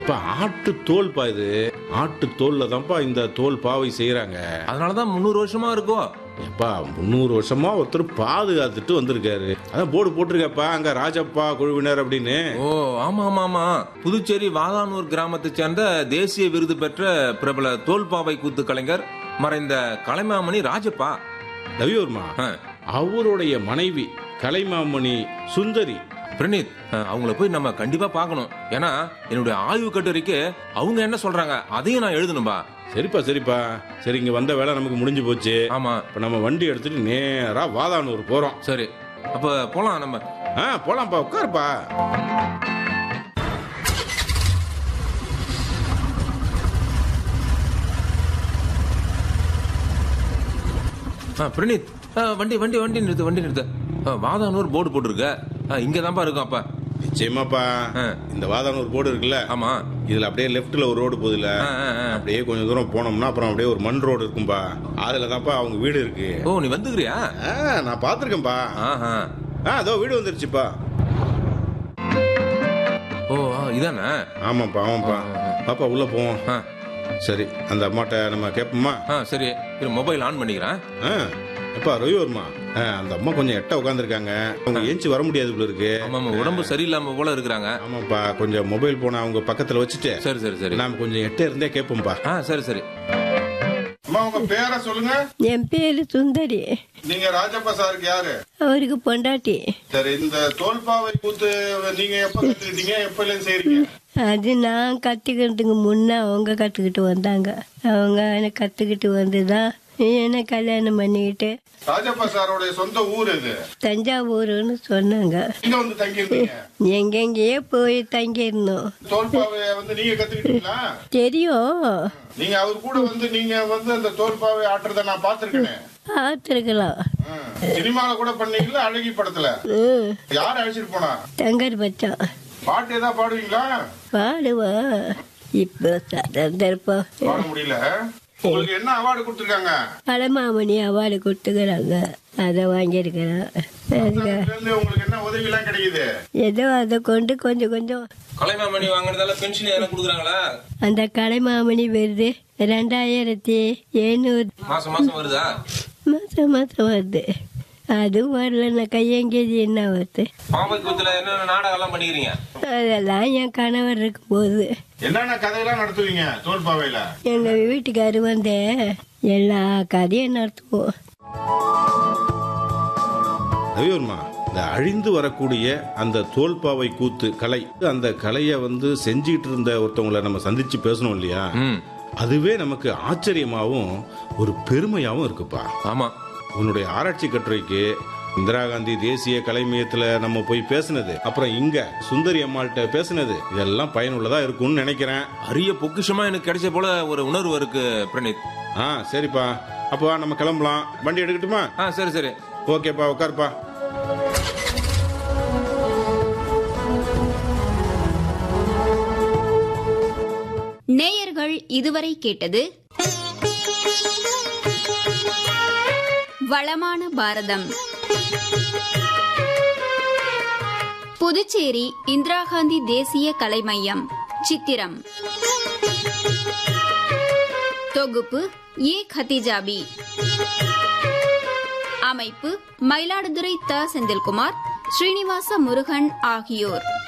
இப்ப ஆட்டு தோல் பா இது ஆட்டு தோல்ல தான்ப்பா இந்த தோல் பாவை செய்யறாங்க அதனாலதான் முந்நூறு வருஷமா இருக்கும் எப்பா முந்நூறு வருஷமா ஒருத்தர் பாதுகாத்துட்டு வந்திருக்காரு அதான் போர்டு போட்டிருக்கப்பா அங்க ராஜப்பா குழுவினர் அப்படின்னு ஓ ஆமா ஆமா ஆமா புதுச்சேரி வாதானூர் கிராமத்தை சேர்ந்த தேசிய விருது பெற்ற பிரபல தோல்பாவை கூத்து கலைஞர் மறைந்த கலைமாமணி ராஜப்பா ரவிவர்மா ஆ, அவருடைய மனைவி கலைமாமணி சுந்தரி பிரணீத் ஆ, அவங்கள போய் நம்ம கண்டிப்பா பார்க்கணும் ஏன்னா என்னுடைய ஆய்வு கட்டுரைக்கு அவங்க என்ன சொல்றாங்க அதையும் நான் எழுதணும்பா சரிப்பா சரிப்பா சரி இங்க வந்த வேலை நமக்கு முடிஞ்சு போச்சு ஆமா இப்ப நம்ம வண்டி எடுத்துட்டு நேரா வாதானூர் போறோம் சரி அப்ப போலாம் நம்ம ஆ போலாம்ப்பா உட்காருப்பா ஆ, பிரணீத் ஆ, வண்டி வண்டி வண்டி நிறுத்து வண்டி நிறுத்து ஆ, வாதானூர் போர்டு போட்டிருக்க ஆ, இங்கதான்ப்பா இருக்கும் அப்பா நிச்சயமாப்பா ஆ. இந்த வாதானூர் போர்டு இருக்குல்ல ஆமா இதுல அப்படியே லெஃப்ட்ல ஒரு ரோடு போகுதுல ஆ, ஆ, ஆ. அப்படியே கொஞ்சம் தூரம் போனோம்னா அப்புறம் அப்படியே ஒரு மண் ரோடு இருக்கும்பா அதுல தான்ப்பா அவங்க வீடு இருக்கு ஓ நீ வந்துக்கிறியா ஆ, நான் பாத்திருக்கேன்பா ஆஹா ஆ அதோ வீடு வந்துருச்சுப்பா ஓ ஆ, இதானே ஆமாப்பா ஆமாப்பா பாப்பா உள்ள போவோம் ஆ, சரி அந்த அம்மாட்ட நம்ம கேட்போமா ஆ சரி இரு மொபைல் ஆன் பண்ணிக்கிறேன் ஆ எப்பா ரவிவர்மா ஆ, அந்த அம்மா கொஞ்சம் எட்ட உட்காந்துருக்காங்க அவங்க ஏஞ்சி வர முடியாது போல இருக்கு ஆமா ஆமா உடம்பு சரியில்லாம போல இருக்கிறாங்க ஆமாப்பா கொஞ்சம் மொபைல் போனை அவங்க பக்கத்துல வச்சுட்டு சரி சரி சரி நாம கொஞ்சம் எட்ட இருந்தே கேட்போம்ப்பா ஆ சரி சரி அம்மா உங்க பேரை சொல்லுங்க என் பேரு சுந்தரி நீங்க ராஜப்பா சாருக்கு யாரு அவருக்கு பொண்டாட்டி சரி இந்த தோல்பாவை கூத்து நீங்க எப்ப கத்துக்கிட்டீங்க எப்ப இருந்து செய்றீங்க அது நான் கற்றுக்கிறதுக்கு முன்னே அவங்க கற்றுக்கிட்டு வந்தாங்க அவங்க எனக்கு கற்றுக்கிட்டு வந்து தான் என்னை கல்யாணம் பண்ணிக்கிட்டு ராஜப்பா சாரோடைய சொந்த ஊர் இது தஞ்சாவூர்னு சொன்னாங்க இங்க வந்து தங்கி இருந்தீங்க எங்கெங்கேயோ போய் தங்கியிருந்தோம் தோல்பாவை வந்து நீங்க கத்துக்கிட்டீங்களா தெரியும் நீங்க அவர் கூட வந்து நீங்க வந்து அந்த தோல்பாவை ஆட்டுறத நான் பாத்திருக்கேன் பார்த்துருக்கலாம் சினிமால கூட பண்ணீங்களா அழகி படத்துல ம் யார் அழைச்சிட்டு போனா தங்கர் பச்சான் பாட்டு ஏதாவது பாடுவீங்களா பாடுவா இப்போ சந்தர்ப்பம் பாட முடியல உங்களுக்கு என்ன அவார்டு கொடுத்துருக்காங்க பழமாமணி அவார்டு கொடுத்துக்கிறாங்க அதை வாங்கியிருக்கிறேன் அதுக்கு அதுல இருந்து உங்களுக்கு என்ன உதவி எல்லாம் கிடைக்குது ஏதோ அதை கொண்டு கொஞ்சம் கொஞ்சம் கலைமாமணி வாங்குறதால பென்ஷன் எதனா கொடுக்குறாங்களா அந்த கலைமாமணி விருது ரெண்டாயிரத்தி எழுநூறு மாசம் மாசம் வருதா மாதம் மாதம் வருது அதுவும் வரலன்னா கையங்கேஜி என்ன வருது பாவை கூத்துல என்னென்ன நாடகம் எல்லாம் பண்ணிக்கிறீங்க அதெல்லாம் என் கணவர் இருக்கும்போது என்னென்ன கதையெல்லாம் நடத்துவீங்க தோல்பாவையில எங்கள் வீட்டுக்காரு வந்து எல்லா கதையும் நடத்துவோம் ரவிவர்மா இந்த அழிந்து வரக்கூடிய அந்த தோல்பாவை கூத்து கலை அந்த கலையை வந்து செஞ்சுட்டு இருந்த ஒருத்தவங்களை நம்ம சந்திச்சு பேசணும் இல்லையா ம் அதுவே நமக்கு ஆச்சரியமாவும் ஒரு பெருமையாவும் இருக்குப்பா ஆமா உன்னுடைய ஆராய்ச்சி கட்டுரைக்கு இந்திரா காந்தி தேசிய கலை மையத்துல நம்ம போய் பேசுனது அப்புறம் இங்க சுந்தரி அம்மாள்கிட்ட பேசுனது இதெல்லாம் பயனுள்ளதா இருக்கும்னு நினைக்கிறேன் அரிய பொக்கிஷமா எனக்கு கிடைச்ச போல ஒரு உணர்வு இருக்கு பிரணீத் ஆ சரிப்பா அப்போ வா, நம்ம கிளம்பலாம் வண்டி எடுக்கட்டுமா ஆ சரி சரி ஓகேப்பா உட்காருப்பா நேயர்கள் இதுவரை கேட்டது வளமான பாரதம் புதுச்சேரி இந்திரா காந்தி தேசிய கலை மையம் சித்திரம் தொகுப்பு ஏ கத்திஜாபி அமைப்பு மயிலாடுதுறை த செந்தில்குமார் ஸ்ரீனிவாச முருகன் ஆகியோர்